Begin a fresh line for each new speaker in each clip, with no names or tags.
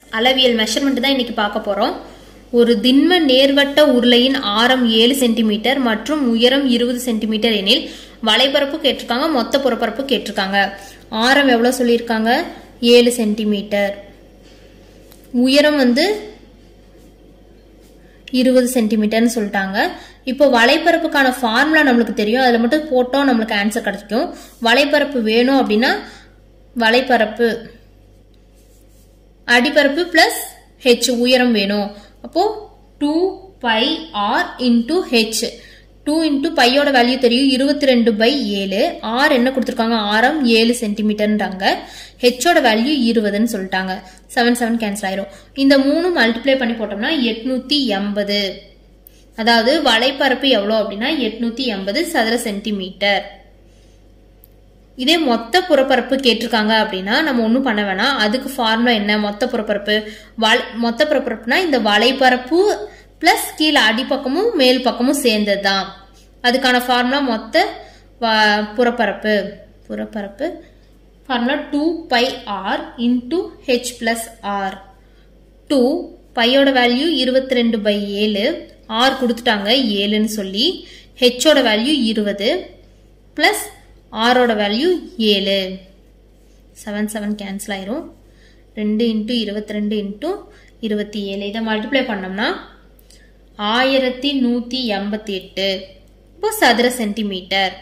அளவியல் மெஷர்மெண்ட் தான் இன்னைக்கு பார்க்க போறோம் ஒரு திண்ம நேர்வட்ட உருளையின் ஆரம் ஏழு சென்டிமீட்டர் மற்றும் உயரம் இருபது சென்டிமீட்டர் எனில் வலைபரப்பு கேட்டிருக்காங்க மொத்த புறப்பரப்பு கேட்டிருக்காங்க ஆரம் எவ்வளவு சொல்லியிருக்காங்க ஏழு சென்டிமீட்டர் உயரம் வந்து இருபது சென்டிமீட்டர்னு சொல்லிட்டாங்க இப்போ வலைப்பரப்புக்கான ஃபார்முலா நம்மளுக்கு தெரியும் அதில் மட்டும் போட்டோம் நம்மளுக்கு ஆன்சர் கிடைக்கும் வலைப்பரப்பு வேணும் அப்படின்னா வலைப்பரப்பு அடிப்பரப்பு பிளஸ் ஹெச் உயரம் வேணும் அப்போ two pi R into H two into பையோட வேல்யூ தெரியும் இருபத்தி ரெண்டு பை ஏழு ஆர் என்ன கொடுத்துருக்காங்க ஆரம் ஏழு சென்டிமீட்டர்ன்றாங்க ஹெச்சோட வேல்யூ இருபதுன்னு சொல்லிட்டாங்க செவன் செவன் கேன்சல் ஆயிரும் இந்த மூணு மல்டிப்ளை பண்ணி போட்டோம்னா எட்நூத்தி எண்பது அதாவது வலைப்பரப்பு எவ்வளோ அப்படின்னா எட்நூத்தி எண்பது சதுர சென்டிமீட்டர் இதே மொத்த புறப்பரப்பு கேட்டிருக்காங்க அப்படின்னா நம்ம ஒன்றும் பண்ண வேணாம் அதுக்கு ஃபார்முலா என்ன மொத்த புறப்பரப்பு வல் மொத்த புறப்பரப்புனா இந்த வலைப்பரப்பு பிளஸ் கீழே அடிப்பக்கமும் மேல் பக்கமும் சேர்ந்தது தான் அதுக்கான ஃபார்முலா மொத்த வ- புறப்பரப்பு புறப்பரப்பு formula two pi R into H plus R two பையோட வேல்யூ இருபத்தி ரெண்டு பை ஏழு ஆர் கொடுத்துட்டாங்க ஏழுன்னு சொல்லி ஹெச்சோட வேல்யூ இருபது ப்ளஸ் ஆரோட வேல்யூ ஏழு செவன் செவன் கேன்சல் ஆயிரும் ரெண்டு இன்ட்டு இருபத்தி ரெண்டு இன்ட்டு இருபத்தி ஏழு இதை மல்டிப்ளை பண்ணோம்னா ஆயிரத்தி நூற்றி எண்பத்தி எட்டு இப்போ சதுர சென்டிமீட்டர்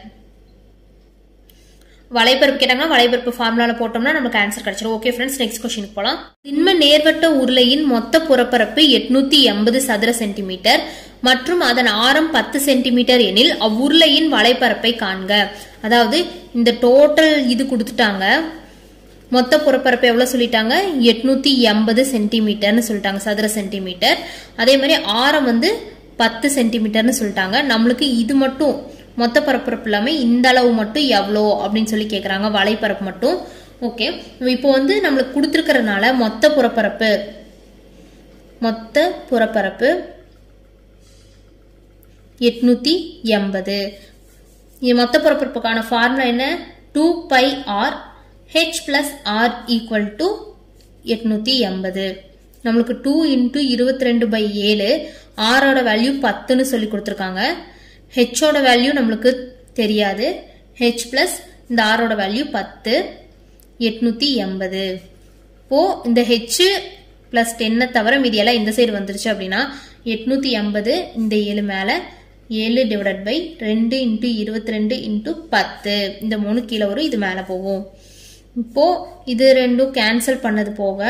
வலைபரப்பு கேட்டாங்கன்னா வலைபரப்பு ஃபார்முலால போட்டோம்னா நமக்கு ஆன்சர் கிடைச்சிடும் ஓகே ஃப்ரெண்ட்ஸ் நெக்ஸ்ட் கொஸ்டின் போலாம் திண்ம நேர்வட்ட உருளையின் மொத்த புறப்பரப்பு எட்நூத்தி எண்பது சதுர சென்டிமீட்டர் மற்றும் அதன் ஆரம் பத்து சென்டிமீட்டர் எனில் அவ்வுருளையின் வலைப்பரப்பை காண்க அதாவது இந்த டோட்டல் இது கொடுத்துட்டாங்க மொத்த புறப்பரப்பு எவ்வளவு சொல்லிட்டாங்க எட்நூத்தி எண்பது சென்டிமீட்டர்னு சொல்லிட்டாங்க சதுர சென்டிமீட்டர் அதே மாதிரி ஆரம் வந்து பத்து சென்டிமீட்டர்னு சொல்லிட்டாங்க நம்மளுக்கு இது மட்டும் மொத்த பரப்பரப்பு இல்லாம இந்த அளவு மட்டும் எவ்வளோ அப்படின்னு சொல்லி கேக்குறாங்க வலைப்பரப்பு மட்டும் ஓகே இப்போ வந்து நம்மளுக்கு கொடுத்துருக்கறனால மொத்த புறப்பரப்பு மொத்த புறப்பரப்பு எட்நூத்தி எண்பது இது மொத்த புறப்பரப்புக்கான ஃபார்முலா என்ன two pi R H plus R equal to எட்நூத்தி எண்பது நம்மளுக்கு டூ இன்டூ இருபத்தி ரெண்டு பை ஏழு ஆரோட வேல்யூ பத்துன்னு சொல்லி கொடுத்துருக்காங்க ஹெச்சோட வேல்யூ நம்மளுக்கு தெரியாது ஹெச் பிளஸ் இந்த ஆரோட வேல்யூ பத்து எட்நூத்தி எண்பது இப்போ இந்த ஹெச் பிளஸ் டென்னை தவிர மீதி எல்லாம் இந்த சைடு வந்துருச்சு அப்படின்னா எட்நூத்தி எண்பது இந்த ஏழு மேல ஏழு டிவைடட் பை ரெண்டு இன்ட்டு இருபத்தி ரெண்டு இன்ட்டு பத்து இந்த மூணு கீழே வரும் இது மேலே போகும் இப்போ இது ரெண்டும் கேன்சல் பண்ணது போக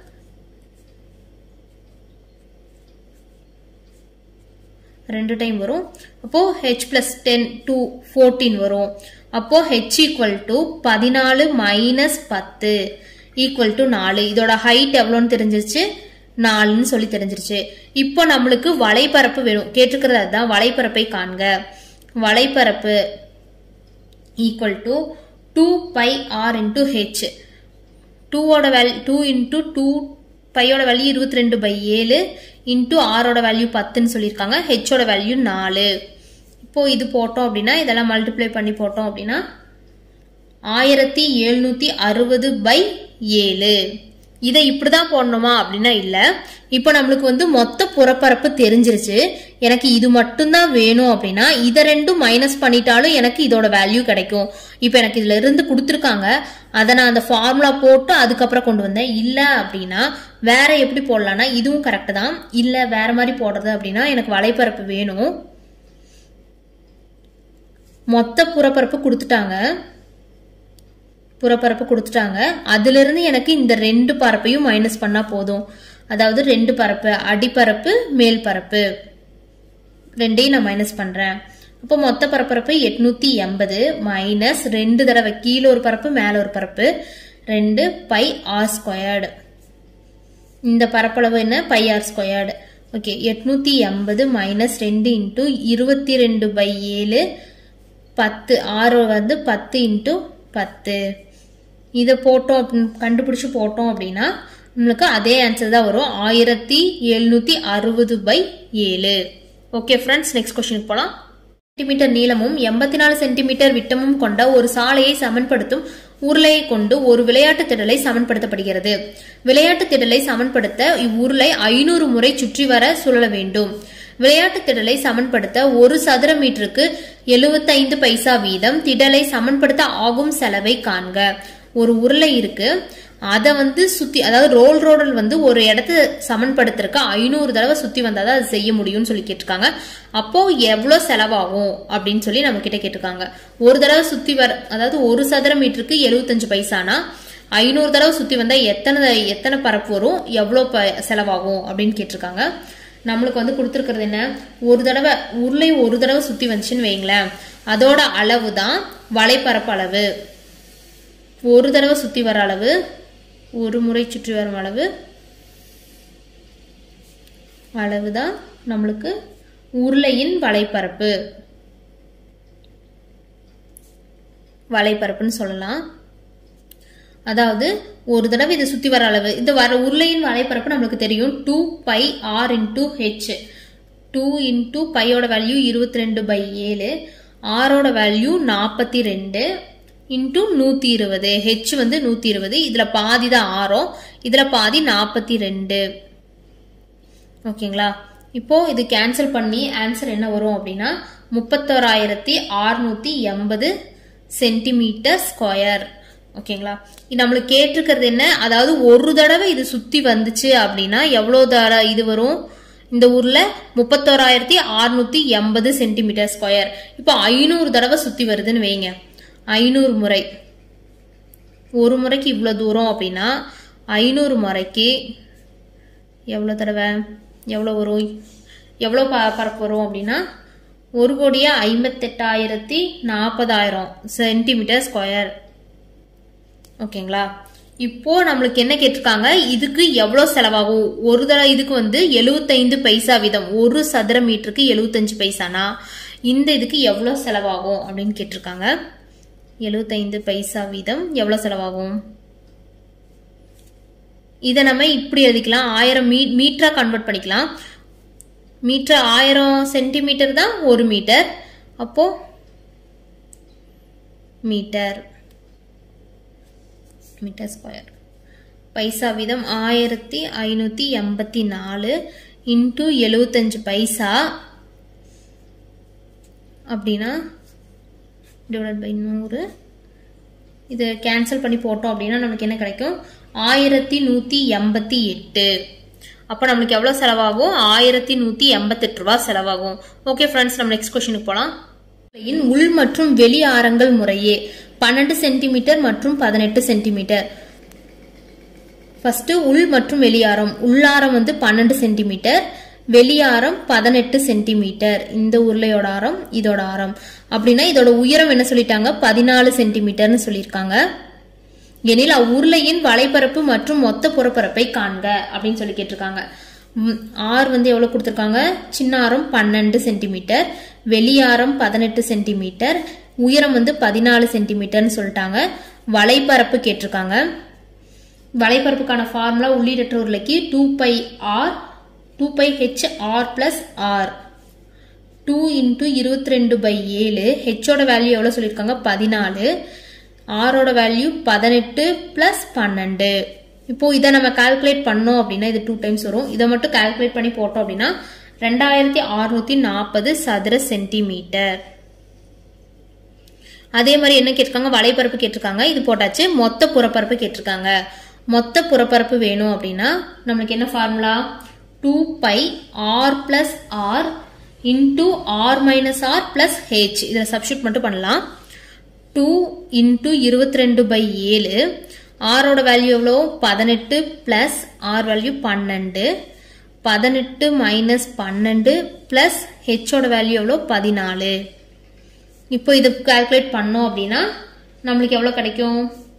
ரெண்டு டைம் வரும் அப்போ H plus ten to fourteen வரும் அப்போ ஹெச் ஈக்குவல் டு பதினாலு மைனஸ் பத்து ஈக்குவல் டு நாலு இதோட ஹைட் எவ்வளோன்னு தெரிஞ்சிருச்சு நாலுன்னு சொல்லி தெரிஞ்சிருச்சு இப்போ நம்மளுக்கு வலைப்பரப்பு வேணும் கேட்டிருக்கிறது அதுதான் வலைப்பரப்பை காண்க வலைப்பரப்பு equal to two pi R into H டூவோட வேல் டூ இன்டூ டூ பையோட வேல்யூ இருபத்தி ரெண்டு பை ஏழு இன்டூ ஆரோட வேல்யூ பத்துன்னு சொல்லியிருக்காங்க ஹெச்சோட வேல்யூ நாலு இப்போ இது போட்டோம் அப்படின்னா இதெல்லாம் மல்டிப்ளை பண்ணி போட்டோம் அப்படின்னா ஆயிரத்தி எழுநூத்தி அறுபது பை ஏழு இதை இப்படிதான் போடணுமா அப்படின்னா இல்ல இப்போ நம்மளுக்கு வந்து மொத்த புறப்பரப்பு தெரிஞ்சிருச்சு எனக்கு இது மட்டும்தான் வேணும் அப்படின்னா இதை ரெண்டும் மைனஸ் பண்ணிட்டாலும் எனக்கு இதோட வேல்யூ கிடைக்கும் இப்போ எனக்கு இதுல இருந்து கொடுத்துருக்காங்க அதை நான் அந்த ஃபார்முலா போட்டு அதுக்கப்புறம் கொண்டு வந்தேன் இல்ல அப்படின்னா வேற எப்படி போடலாம்னா இதுவும் கரெக்ட் தான் இல்ல வேற மாதிரி போடுறது அப்படின்னா எனக்கு வலைப்பரப்பு வேணும் மொத்த புறப்பரப்பு கொடுத்துட்டாங்க புறப்பரப்பு கொடுத்துட்டாங்க அதுல இருந்து எனக்கு இந்த ரெண்டு பரப்பையும் மைனஸ் பண்ணா போதும் அதாவது ரெண்டு பரப்பு அடிப்பரப்பு மேல் பரப்பு ரெண்டையும் நான் மைனஸ் பண்றேன் அப்போ மொத்த பரப்பரப்பு எட்நூத்தி எண்பது மைனஸ் ரெண்டு தடவை கீழே ஒரு பரப்பு மேல ஒரு பரப்பு ரெண்டு பை ஆர் ஸ்கொயர்டு இந்த பரப்பளவு என்ன பை ஆர் ஸ்கொயர்டு ஓகே எட்நூத்தி எண்பது மைனஸ் ரெண்டு இன்டூ இருபத்தி ரெண்டு பை ஏழு பத்து ஆறு வந்து பத்து இன்டூ பத்து இதை போட்டோம் அப்படின்னு கண்டுபிடிச்சு போட்டோம் அப்படின்னா நம்மளுக்கு அதே ஆன்சர் தான் வரும் ஆயிரத்தி எழுநூத்தி அறுபது பை ஏழு ஓகே ஃப்ரெண்ட்ஸ் நெக்ஸ்ட் கொஸ்டினுக்கு போலாம் சென்டிமீட்டர் நீளமும் எண்பத்தி நாலு சென்டிமீட்டர் விட்டமும் கொண்ட ஒரு சாலையை சமன்படுத்தும் உருளையை கொண்டு ஒரு விளையாட்டு திடலை சமன்படுத்தப்படுகிறது விளையாட்டு திடலை சமன்படுத்த இவ்வுருளை ஐநூறு முறை சுற்றி வர சுழல வேண்டும் விளையாட்டு திடலை சமன்படுத்த ஒரு சதுர மீட்டருக்கு 75 பைசா வீதம் திடலை சமன்படுத்த ஆகும் செலவை காண்க ஒரு உருளை இருக்கு அதை வந்து சுத்தி அதாவது ரோல் ரோடல் வந்து ஒரு இடத்த சமன்படுத்துறதுக்கு ஐநூறு தடவை சுத்தி வந்தாதான் அது செய்ய முடியும்னு சொல்லி கேட்டிருக்காங்க அப்போ எவ்வளவு செலவாகும் அப்படின்னு சொல்லி நம்ம கிட்ட கேட்டிருக்காங்க ஒரு தடவை சுத்தி வர அதாவது ஒரு சதுர மீட்டருக்கு 75 பைசானா ஐநூறு தடவை சுத்தி வந்தா எத்தனை எத்தனை பரப்பு வரும் எவ்வளவு ப- செலவாகும் அப்படின்னு கேட்டிருக்காங்க நம்மளுக்கு வந்து கொடுத்துருக்கிறது என்ன ஒரு தடவை உருளை ஒரு தடவை சுத்தி வந்துச்சுன்னு வைங்களேன் அதோட அளவு தான் வலைப்பரப்பு அளவு ஒரு தடவை சுத்தி வர அளவு ஒரு முறை சுற்றி வரும் அளவு அளவு தான் நம்மளுக்கு உருளையின் வலைப்பரப்பு வலைப்பரப்புன்னு சொல்லலாம் அதாவது ஒரு தடவை இதை சுத்தி வர அளவு இந்த வர உருளையின் வலைப்பரப்பு நம்மளுக்கு தெரியும் two pi R into H two into பையோட வேல்யூ இருபத்தி ரெண்டு பை ஏழு ஆரோட வேல்யூ நாற்பத்தி ரெண்டு இன்டூ நூத்தி இருபது ஹெச் வந்து நூத்தி இருபது இதுல பாதி தான் ஆரம் இதுல பாதி நாற்பத்தி ரெண்டு ஓகேங்களா இப்போ இது கேன்சல் பண்ணி ஆன்சர் என்ன வரும் அப்படின்னா முப்பத்தோராயிரத்தி அறுநூத்தி எண்பது சென்டிமீட்டர் ஸ்கொயர் ஓகேங்களா இது நம்மளுக்கு கேட்டிருக்கிறது என்ன அதாவது ஒரு தடவை இது சுத்தி வந்துச்சு அப்படின்னா எவ்வளவு தடவை இது வரும் இந்த ஊர்ல முப்பத்தோராயிரத்தி அறுநூத்தி எண்பது சென்டிமீட்டர் ஸ்கொயர் இப்போ ஐநூறு தடவை சுத்தி வருதுன்னு வைங்க ஐநூறு முறை ஒரு முறைக்கு இவ்வளவு தூரம் அப்படின்னா ஐநூறு முறைக்கு எவ்வளோ தடவை எவ்வளோ வரும் எவ்வளோ ப பரப்பு வரும் அப்படின்னா ஒரு கோடியே ஐம்பத்தெட்டாயிரத்தி நாற்பதாயிரம் சென்டிமீட்டர் ஸ்கொயர் ஓகேங்களா இப்போ நம்மளுக்கு என்ன கேட்டிருக்காங்க இதுக்கு எவ்வளோ செலவாகும் ஒரு தடவை இதுக்கு வந்து 75 பைசா வீதம் ஒரு சதுர மீட்டருக்கு 75 பைசானா இந்த இதுக்கு எவ்வளோ செலவாகும் அப்படின்னு கேட்டிருக்காங்க 75 பைசா வீதம் எவ்வளோ செலவாகும் இதை நம்ம இப்படி எழுதிக்கலாம் ஆயிரம் மீ மீட்டரா கன்வெர்ட் பண்ணிக்கலாம் மீட்டர் ஆயிரம் சென்டிமீட்டர் தான் ஒரு மீட்டர் அப்போ மீட்டர் மீட்டர் ஸ்கொயர் பைசா வீதம் ஆயிரத்தி ஐநூற்றி எண்பத்தி நாலு இன்ட்டு எழுபத்தஞ்சு பைசா அப்படின்னா டிவைட் பை நூறு இது கேன்சல் பண்ணி போட்டோம் அப்படின்னா நமக்கு என்ன கிடைக்கும் ஆயிரத்தி நூற்றி எண்பத்தி எட்டு அப்போ நம்மளுக்கு எவ்வளோ செலவாகும் ஆயிரத்தி நூற்றி எண்பத்தெட்டு ரூபா செலவாகும் ஓகே ஃப்ரெண்ட்ஸ் நம்ம நெக்ஸ்ட் கொஸ்டினுக்கு போகலாம் இன் உள் மற்றும் வெளி ஆரங்கள் முறையே பன்னெண்டு சென்டிமீட்டர் மற்றும் பதினெட்டு சென்டிமீட்டர் ஃபர்ஸ்ட் உள் மற்றும் வெளியாரம் உள்ளாரம் வந்து பன்னெண்டு சென்டிமீட்டர் வெளியாரம் பதினெட்டு சென்டிமீட்டர் இந்த உருளையோட ஆரம் இதோட ஆரம் அப்படின்னா இதோட உயரம் என்ன சொல்லிட்டாங்க பதினாலு சென்டிமீட்டர்னு சொல்லியிருக்காங்க எனில் அவ்வுருளையின் வலைப்பரப்பு மற்றும் மொத்த புறப்பரப்பை காண்க அப்படின்னு சொல்லி கேட்டிருக்காங்க ம், ஆர் வந்து எவ்வளவு கொடுத்துருக்காங்க சின்ன ஆரம் பன்னெண்டு சென்டிமீட்டர் வெளியாரம் பதினெட்டு சென்டிமீட்டர் உயரம் வந்து பதினாலு சென்டிமீட்டர்னு சொல்லிட்டாங்க வலைப்பரப்பு கேட்டிருக்காங்க வலைப்பரப்புக்கான ஃபார்முலா உள்ளீடற்ற உருளைக்கு two pi R two pi H R plus R two into இருபத்தி ரெண்டு பை ஏழு ஹெச்சோட வேல்யூ எவ்வளோ சொல்லியிருக்காங்க பதினாலு ஆரோட வேல்யூ பதினெட்டு ப்ளஸ் பன்னெண்டு இப்போ இதை நம்ம கால்குலேட் பண்ணோம் அப்படின்னா இது டூ டைம்ஸ் வரும் இதை மட்டும் கால்குலேட் பண்ணி போட்டோம் அப்படின்னா ரெண்டாயிரத்தி அறுநூத்தி நாற்பது சதுர சென்டிமீட்டர் அதே மாதிரி என்ன கேட்டிருக்காங்க வலைப்பரப்பு கேட்டிருக்காங்க இது போட்டாச்சு மொத்த புறப்பரப்பு கேட்டிருக்காங்க மொத்த புறப்பரப்பு வேணும் அப்படின்னா நம்மளுக்கு என்ன formula two pi R plus R into R minus R plus H இதில் சப்ஸ்டியூட் மட்டும் பண்ணலாம் டூ இன்டூ இருபத்தி ரெண்டு பை ஏழு ஆரோட வேல்யூ எவ்வளோ பதினெட்டு பிளஸ் ஆர் வேல்யூ பன்னெண்டு பதினெட்டு மைனஸ் பன்னெண்டு பிளஸ் ஹெச்சோட வேல்யூ எவ்வளோ பதினாலு இப்போ இதை கால்குலேட் பண்ணோம் அப்படின்னா நம்மளுக்கு எவ்வளோ கிடைக்கும்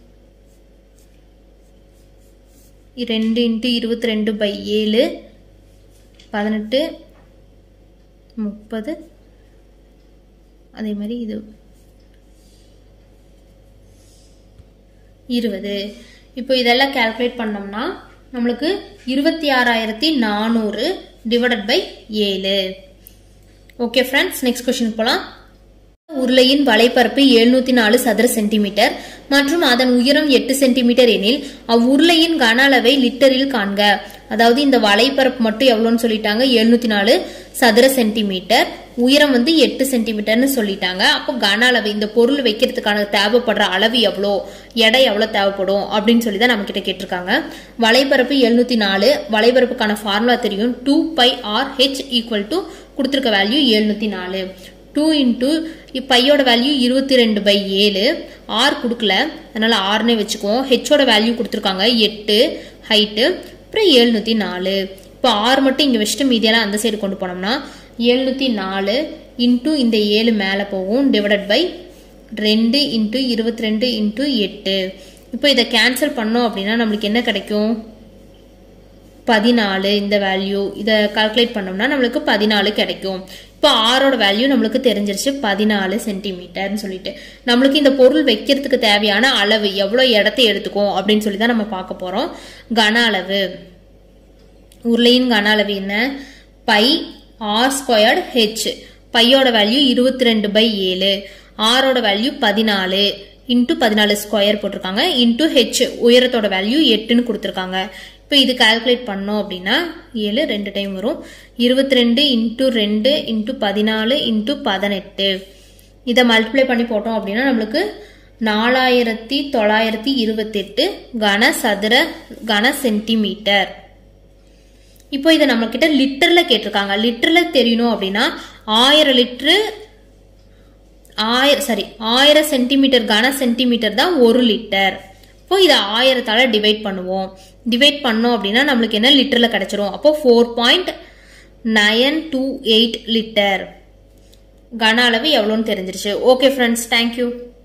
ரெண்டு இன்ட்டு இருபத்தி ரெண்டு பை ஏழு பதினெட்டு முப்பது அதே மாதிரி இது இருபது இப்போ இதெல்லாம் கால்குலேட் பண்ணோம்னா நம்மளுக்கு இருபத்தி ஆறாயிரத்தி நானூறு டிவைடட் பை ஏழு ஓகே ஃப்ரெண்ட்ஸ் நெக்ஸ்ட் கொஸ்டின் போகலாம் உருளையின் வலைப்பரப்பு எழுநூத்தி நாலு சதுர சென்டிமீட்டர் மற்றும் அதன் உயரம் எட்டு சென்டிமீட்டர் எனில் அவ்வுருளையின் கன அளவை லிட்டரில் காண்க அதாவது இந்த வலைப்பரப்பு மட்டும் எவ்வளோன்னு சொல்லிட்டாங்க எழுநூத்தி நாலு சதுர சென்டிமீட்டர் உயரம் வந்து எட்டு சென்டிமீட்டர்னு சொல்லிட்டாங்க அப்போ கன அளவு இந்த பொருள் வைக்கிறதுக்கான தேவைப்படுற அளவு எவ்வளோ எடை எவ்வளோ தேவைப்படும் அப்படின்னு சொல்லி தான் நம்ம கிட்ட கேட்டிருக்காங்க வலைப்பரப்பு எழுநூத்தி நாலு வலைப்பரப்புக்கான ஃபார்முலா தெரியும் two pi R H equal to கொடுத்துருக்க வேல்யூ எழுநூத்தி நாலு டூ இன்ட்டு பையோட வேல்யூ இருபத்தி ரெண்டு பை ஏழு ஆர் கொடுக்கல அதனால ஆறுனே வச்சுக்குவோம் ஹெச்சோட வேல்யூ கொடுத்துருக்காங்க எட்டு ஹைட்டு அப்புறம் எழுநூத்தி நாலு இப்போ ஆறு மட்டும் இங்கே வச்சுட்டு மீதியெல்லாம் அந்த சைடு கொண்டு போனோம்னா எழுநூத்தி நாலு இன்ட்டு இந்த ஏழு மேலே போகும் டிவைடட் பை ரெண்டு இன்ட்டு இருபத்தி ரெண்டு இன்ட்டு எட்டு இப்போ இதை கேன்சல் பண்ணோம் அப்படின்னா நம்மளுக்கு என்ன கிடைக்கும் பதினாலு இந்த வேல்யூ இதை கால்குலேட் பண்ணோம்னா நம்மளுக்கு பதினாலு கிடைக்கும் இப்போ ஆரோட வேல்யூ நம்மளுக்கு தெரிஞ்சிருச்சு பதினாலு சென்டிமீட்டர்னு சொல்லிட்டு நம்மளுக்கு இந்த பொருள் வைக்கிறதுக்கு தேவையான அளவு எவ்வளோ இடத்த எடுத்துக்கும் அப்படின்னு சொல்லி தான் நம்ம பார்க்க போறோம் கன அளவு உருளையின் கன அளவு என்ன பை ஆர் ஸ்கொயர்டு ஹெச் பையோட வேல்யூ இருபத்தி ரெண்டு பை ஏழு ஆரோட வேல்யூ பதினாலு இன்ட்டு பதினாலு ஸ்கொயர் போட்டிருக்காங்க இன்ட்டு ஹெச் உயரத்தோட வேல்யூ எட்டுன்னு கொடுத்துருக்காங்க இப்போ இது கால்குலேட் பண்ணோம் அப்படின்னா ஏழு ரெண்டு டைம் வரும் இருபத்தி ரெண்டு இன்ட்டு ரெண்டு இன்ட்டு பதினாலு இன்ட்டு பதினெட்டு இதை மல்டிப்ளை பண்ணி போட்டோம் அப்படின்னா நம்மளுக்கு நாலாயிரத்தி தொள்ளாயிரத்தி இருபத்தெட்டு கன சதுர கன சென்டிமீட்டர் இப்போ இதை நம்ம கிட்ட லிட்டர்ல கேட்டிருக்காங்க லிட்டர்ல தெரியணும் அப்படின்னா ஆயிரம் லிட்டரு ஆயிரம் சாரி ஆயிரம் சென்டிமீட்டர் கன சென்டிமீட்டர் தான் ஒரு லிட்டர் இப்போ இதை ஆயிரத்தால டிவைட் பண்ணுவோம் டிவைட் பண்ணோம் அப்படின்னா நம்மளுக்கு என்ன லிட்டர்ல கிடைச்சிரும் அப்போ four point nine two eight litre கன அளவு எவ்வளோன்னு தெரிஞ்சிருச்சு ஓகே ஃப்ரெண்ட்ஸ் தேங்க்யூ